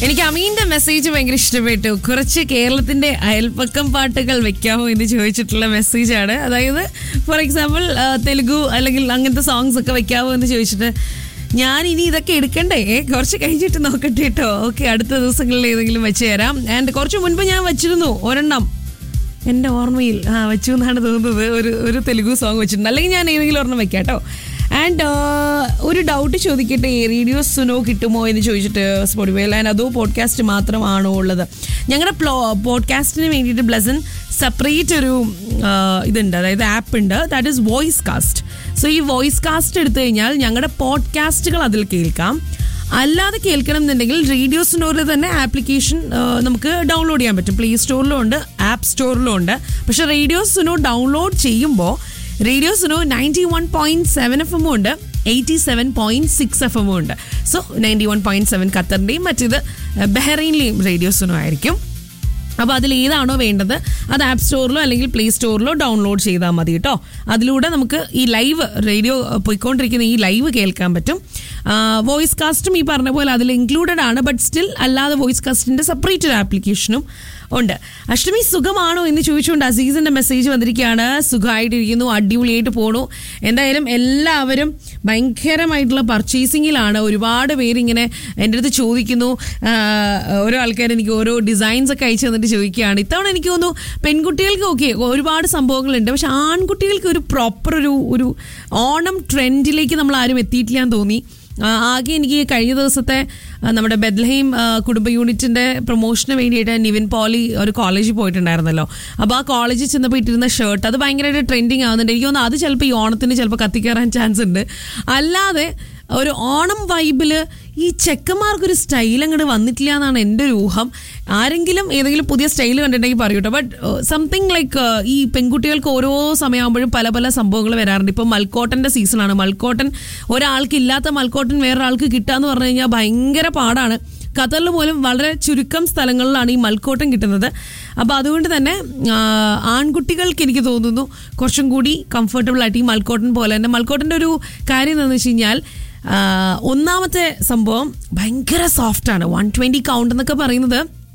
എനിക്ക് അമീന്റെ മെസ്സേജ് ഭയങ്കര ഇഷ്ടപ്പെട്ടു കുറച്ച് കേരളത്തിന്റെ അയൽപ്പക്കം പാട്ടുകൾ വെക്കാമോ എന്ന് ചോദിച്ചിട്ടുള്ള മെസ്സേജാണ് അതായത് ഫോർ എക്സാമ്പിൾ തെലുഗു അല്ലെങ്കിൽ അങ്ങനത്തെ സോങ്സ് ഒക്കെ വെക്കാമോ എന്ന് ചോദിച്ചിട്ട് ഞാൻ ഇനി ഇതൊക്കെ എടുക്കണ്ടേ ഏ, കുറച്ച് കഴിഞ്ഞിട്ട് നോക്കട്ടെ കേട്ടോ ഓക്കെ അടുത്ത ദിവസങ്ങളിൽ ഏതെങ്കിലും വെച്ച് തരാം ആൻഡ് കുറച്ച് മുൻപ് ഞാൻ വെച്ചിരുന്നു ഒരെണ്ണം എൻ്റെ ഓർമ്മയിൽ ആ വെച്ചു എന്നാണ് തോന്നുന്നത് ഒരു ഒരു തെലുഗു സോങ് വെച്ചിട്ടുണ്ട് അല്ലെങ്കിൽ ഞാൻ ഏതെങ്കിലും ഒരെണ്ണം വെക്കാം കേട്ടോ ആൻഡ് ഒരു ഡൗട്ട് ചോദിക്കട്ടെ റേഡിയോ സുനോ കിട്ടുമോ എന്ന് ചോദിച്ചിട്ട് സ്പോട്ടിഫൈൽ ആൻഡ് അതോ പോഡ്കാസ്റ്റ് മാത്രമാണോ ഉള്ളത് ഞങ്ങളുടെ പോഡ്കാസ്റ്റിന് വേണ്ടിയിട്ട് ബ്ലസൻ സെപ്പറേറ്റ് ഒരു ആ, ഇതുണ്ട് അതായത് ആപ്പ് ഉണ്ട് that is voice cast so ഈ വോയിസ് കാസ്റ്റ് എടുത്തു കഴിഞ്ഞാൽ ഞങ്ങളുടെ പോഡ്കാസ്റ്റുകൾ അതിൽ കേൾക്കാം അല്ലാതെ കേൾക്കണം എന്നുണ്ടെങ്കിൽ റേഡിയോ സ്റ്റോറിൽ തന്നെ ആപ്ലിക്കേഷൻ നമുക്ക് ഡൗൺലോഡ് ചെയ്യാൻ പറ്റും പ്ലേ സ്റ്റോറിലും ഉണ്ട് ആപ്പ് സ്റ്റോറിലും ഉണ്ട് പക്ഷെ റേഡിയോ സുനോ ഡൗൺലോഡ് ചെയ്യുമ്പോൾ radio Suno ninety one point seven F എമ്മും ഉണ്ട് eighty seven point six F എമ്മും ഉണ്ട് so ninety one point seven ഖത്തറിൻ്റെയും മറ്റേത് ബഹ്റൈനിലെയും റേഡിയോ സുനോ ആയിരിക്കും അപ്പോൾ അതിൽ ഏതാണോ വേണ്ടത് അത് ആപ്പ് സ്റ്റോറിലോ അല്ലെങ്കിൽ പ്ലേ സ്റ്റോറിലോ ഡൗൺലോഡ് ചെയ്താൽ മതി കേട്ടോ അതിലൂടെ നമുക്ക് ഈ ലൈവ് റേഡിയോ പോയിക്കൊണ്ടിരിക്കുന്ന ഈ ലൈവ് കേൾക്കാൻ പറ്റും വോയിസ് കാസ്റ്റും ഈ പറഞ്ഞ പോലെ അതിൽ ഇൻക്ലൂഡഡ് ആണ് ബട്ട് സ്റ്റിൽ അല്ലാതെ വോയിസ് കാസ്റ്റിന്റെ സെപ്പറേറ്റ് ഒരു ആപ്ലിക്കേഷനും ഉണ്ട് അഷ്ടമി സുഖമാണോ എന്ന് ചോദിച്ചുകൊണ്ട് അസീസിന്റെ മെസ്സേജ് വന്നിരിക്കുകയാണ് സുഖമായിട്ടിരിക്കുന്നു അടിപൊളിയായിട്ട് പോണു എന്തായാലും എല്ലാവരും ഭയങ്കരമായിട്ടുള്ള പർച്ചേസിങ്ങിലാണ് ഒരുപാട് പേര് ഇങ്ങനെ എൻ്റെ അടുത്ത് ചോദിക്കുന്നു ആ, ഓരോ ആൾക്കാർ എനിക്ക് ഓരോ ഡിസൈൻസ് ഒക്കെ അയച്ചു തന്നിട്ട് ചോദിക്കുകയാണ് ഇത്തവണ എനിക്ക് തോന്നുന്നു പെൺകുട്ടികൾക്ക് ഓക്കെ ഒരുപാട് സംഭവങ്ങളുണ്ട് പക്ഷെ ആൺകുട്ടികൾക്ക് ഒരു പ്രോപ്പർ ഒരു ഒരു ഓണം ട്രെൻഡിലേക്ക് നമ്മൾ ആരും എത്തിയിട്ടില്ല എന്ന് തോന്നി ആ, ആകെ എനിക്ക് കഴിഞ്ഞ ദിവസത്തെ ആ, നമ്മുടെ ബെദ്ലഹീം ആ, കുടുംബ യൂണിറ്റിന്റെ പ്രൊമോഷന് വേണ്ടിയിട്ട് നിവിൻ പോളി ഒരു കോളേജിൽ പോയിട്ടുണ്ടായിരുന്നല്ലോ അപ്പോൾ ആ കോളേജിൽ ചെന്നപ്പോൾ ഇട്ടിരുന്ന ഷർട്ട് അത് ഭയങ്കരമായിട്ട് ട്രെൻഡിങ് ആവുന്നുണ്ട് എനിക്ക് തോന്നുന്നു അത് ചിലപ്പോൾ ഈ ഓണത്തിന് ചിലപ്പോൾ കത്തിക്കയറാൻ ചാൻസ് ഉണ്ട് അല്ലാതെ ഒരു ഓണം വൈബില് ഈ ചെക്കന്മാർക്കൊരു സ്റ്റൈൽ അങ്ങോട്ട് വന്നിട്ടില്ല എന്നാണ് എൻ്റെ ഒരു ഊഹം ആരെങ്കിലും ഏതെങ്കിലും പുതിയ സ്റ്റൈൽ കണ്ടിട്ടുണ്ടെങ്കിൽ പറയൂ കേട്ടോ ബട്ട് സംതിങ് ലൈക്ക് ഈ പെൺകുട്ടികൾക്ക് ഓരോ സമയമാകുമ്പോഴും പല പല സംഭവങ്ങൾ വരാറുണ്ട് ഇപ്പം മൽക്കോട്ടൻ്റെ സീസണാണ് മൽക്കോട്ടൻ ഒരാൾക്ക് ഇല്ലാത്ത മൽക്കോട്ടൻ വേറൊരാൾക്ക് കിട്ടുക എന്ന് പറഞ്ഞു കഴിഞ്ഞാൽ ഭയങ്കര പാടാണ് ഖത്തറിൽ പോലും വളരെ ചുരുക്കം സ്ഥലങ്ങളിലാണ് ഈ മൽക്കോട്ടൻ കിട്ടുന്നത് അപ്പോൾ അതുകൊണ്ട് തന്നെ ആ, ആൺകുട്ടികൾക്ക് എനിക്ക് തോന്നുന്നു കുറച്ചും കൂടി കംഫർട്ടബിൾ ആയിട്ട് ഈ മൽക്കോട്ടൻ പോലെ തന്നെ മൽക്കോട്ടൻ്റെ ഒരു കാര്യം എന്താണെന്ന് വെച്ച് കഴിഞ്ഞാൽ ആ, ഒന്നാമത്തെ സംഭവം ഭയങ്കര സോഫ്റ്റാണ് വൺ ട്വൻറ്റി കൗണ്ട് എന്നൊക്കെ പറയുന്നത്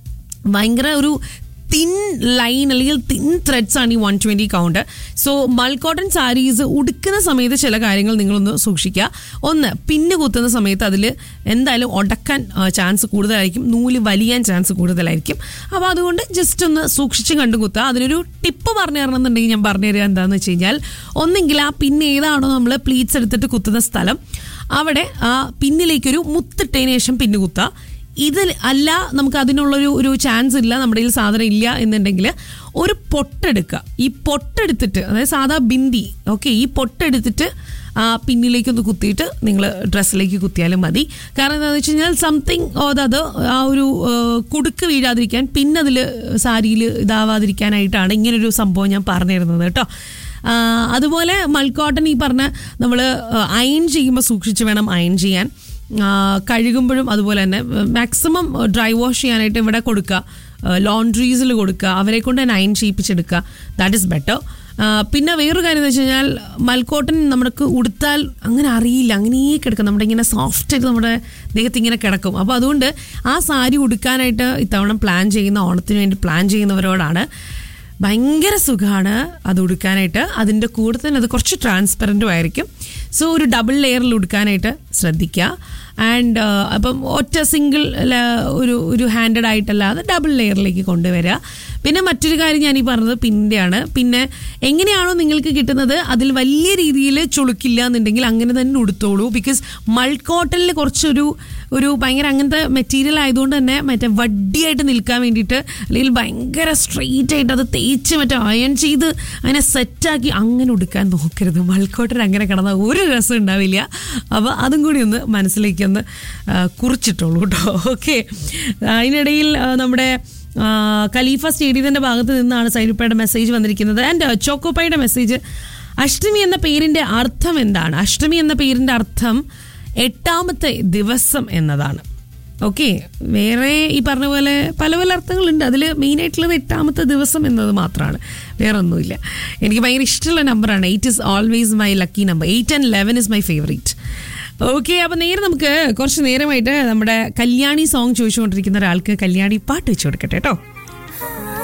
ഭയങ്കര ഒരു തിൻ ലൈൻ അല്ലെങ്കിൽ തിൻ ത്രെഡ്സ് ആണ് ഈ one twenty count so mul cotton saris ഉടുക്കുന്ന സമയത്ത് ചില കാര്യങ്ങൾ നിങ്ങളൊന്ന് സൂക്ഷിക്കുക ഒന്ന് പിന്ന് കുത്തുന്ന സമയത്ത് അതിൽ എന്തായാലും ഉടക്കാൻ ചാൻസ് കൂടുതലായിരിക്കും നൂല് വലിയാൻ ചാൻസ് കൂടുതലായിരിക്കും അപ്പോൾ അതുകൊണ്ട് ജസ്റ്റ് ഒന്ന് സൂക്ഷിച്ച് കണ്ടു കുത്തുക അതിനൊരു ടിപ്പ് പറഞ്ഞു തരണമെന്നുണ്ടെങ്കിൽ ഞാൻ പറഞ്ഞു തരിക എന്താണെന്ന് വെച്ച് കഴിഞ്ഞാൽ ഒന്നെങ്കിൽ ആ പിന്ന് ഏതാണോ നമ്മൾ പ്ലീറ്റ്സ് എടുത്തിട്ട് കുത്തുന്ന സ്ഥലം അവിടെ ആ പിന്നിലേക്കൊരു മുത്തിട്ടതിന് ശേഷം പിന്ന് കുത്തുക ഇത് അല്ല നമുക്ക് അതിനുള്ളൊരു ഒരു ചാൻസ് ഇല്ല നമ്മുടെ കയ്യിൽ സാധനം ഇല്ല എന്നുണ്ടെങ്കിൽ ഒരു പൊട്ടെടുക്കുക ഈ പൊട്ടെടുത്തിട്ട് അതായത് സാധാ ബിന്ദി ഓക്കെ ഈ പൊട്ടെടുത്തിട്ട് ആ പിന്നിലേക്കൊന്ന് കുത്തിയിട്ട് നിങ്ങൾ ഡ്രസ്സിലേക്ക് കുത്തിയാലും മതി കാരണം എന്താണെന്ന് വെച്ച് കഴിഞ്ഞാൽ സംതിങ് അത് ആ ഒരു ആ, കുടുക്ക് വീഴാതിരിക്കാൻ പിന്നെ അതിൽ സാരിയിൽ ഇതാവാതിരിക്കാനായിട്ടാണ് ഇങ്ങനൊരു സംഭവം ഞാൻ പറഞ്ഞു തരുന്നത് കേട്ടോ ആ, അതുപോലെ മൽക്കോട്ടൻ ഈ പറഞ്ഞ നമ്മൾ അയൺ ചെയ്യുമ്പോൾ സൂക്ഷിച്ച് വേണം അയൺ ചെയ്യാൻ ആ, കഴുകുമ്പോഴും അതുപോലെ തന്നെ മാക്സിമം ഡ്രൈ വാഷ് ചെയ്യാനായിട്ട് ഇവിടെ കൊടുക്കുക ലോണ്ട്രീസിൽ കൊടുക്കുക അവരെ കൊണ്ട് തന്നെ അയൺ ചെയ്യിപ്പിച്ചെടുക്കുക ദാറ്റ് ഇസ് ബെറ്റർ പിന്നെ വേറൊരു കാര്യം എന്ന് വെച്ച് കഴിഞ്ഞാൽ മൽക്കോട്ടൻ നമുക്ക് ഉടുത്താൽ അങ്ങനെ അറിയില്ല അങ്ങനെ കിടക്കും നമ്മുടെ ഇങ്ങനെ സോഫ്റ്റ് ആയിട്ട് നമ്മുടെ ദേഹത്ത് ഇങ്ങനെ കിടക്കും അപ്പോൾ അതുകൊണ്ട് ആ സാരി ഉടുക്കാനായിട്ട് ഇത്തവണ പ്ലാൻ ചെയ്യുന്ന ഓണത്തിന് വേണ്ടി പ്ലാൻ ചെയ്യുന്നവരോടാണ് ഭയങ്കര സുഖമാണ് അത് ഉടുക്കാനായിട്ട് അതിൻ്റെ കൂടെ തന്നെ അത് കുറച്ച് ട്രാൻസ്പെറൻറ്റും ആയിരിക്കും സോ ഒരു ഡബിൾ ലെയറിൽ ഉടുക്കാനായിട്ട് ശ്രദ്ധിക്കുക ആൻഡ് അപ്പം ഒറ്റ സിംഗിൾ ഒരു ഒരു ഹാൻഡഡ് ആയിട്ടല്ലാതെ ഡബിൾ ലെയറിലേക്ക് കൊണ്ടുവരിക പിന്നെ മറ്റൊരു കാര്യം ഞാൻ ഈ പറഞ്ഞത് പിന്നെയാണ് പിന്നെ എങ്ങനെയാണോ നിങ്ങൾക്ക് കിട്ടുന്നത് അതിൽ വലിയ രീതിയിൽ ചുളുക്കില്ല എന്നുണ്ടെങ്കിൽ അങ്ങനെ തന്നെ ഉടുത്തോളൂ ബിക്കോസ് മൾക്കോട്ടനിൽ കുറച്ചൊരു ഒരു ഭയങ്കര അങ്ങനത്തെ മെറ്റീരിയൽ ആയതുകൊണ്ട് തന്നെ മറ്റേ വഡിയായിട്ട് നിൽക്കാൻ വേണ്ടിയിട്ട് അല്ലെങ്കിൽ ഭയങ്കര സ്ട്രെയിറ്റ് ആയിട്ട് അത് തേച്ച് മറ്റേ അയൺ ചെയ്ത് അങ്ങനെ സെറ്റാക്കി അങ്ങനെ ഉടുക്കാൻ നോക്കരുത് മൾക്കോട്ടൻ അങ്ങനെ കിടന്നാൽ ഒരു രസം ഉണ്ടാവില്ല അപ്പോൾ അതും കൂടി ഒന്ന് മനസ്സിലേക്ക് ഒന്ന് ആ, കുറിച്ചിട്ടുള്ളൂ കേട്ടോ ഓക്കെ അതിനിടയിൽ ആ, നമ്മുടെ ആ, ഖലീഫ സ്റ്റേഡിയത്തിന്റെ ഭാഗത്ത് നിന്നാണ് സൈനുപ്പയുടെ മെസ്സേജ് വന്നിരിക്കുന്നത് ആൻഡ് ചോക്കോപ്പയുടെ മെസ്സേജ് അഷ്ടമി എന്ന പേരിന്റെ അർത്ഥം എന്താണ് അഷ്ടമി എന്ന പേരിന്റെ അർത്ഥം എട്ടാമത്തെ ദിവസം എന്നതാണ് ഓക്കെ വേറെ ഈ പറഞ്ഞ പോലെ പല പല അർത്ഥങ്ങളുണ്ട് അതിൽ മെയിനായിട്ടുള്ളത് എട്ടാമത്തെ ദിവസം എന്നത് മാത്രമാണ് വേറെ ഒന്നുമില്ല എനിക്ക് ഭയങ്കര ഇഷ്ടമുള്ള നമ്പറാണ് eight is always my lucky number eight and eleven is my favourite okay അപ്പൊ നേരെ നമുക്ക് കുറച്ച് നേരമായിട്ട് നമ്മുടെ കല്യാണി സോങ് ചോദിച്ചുകൊണ്ടിരിക്കുന്ന ഒരാൾക്ക് കല്യാണി പാട്ട് വെച്ചു കൊടുക്കട്ടെ കേട്ടോ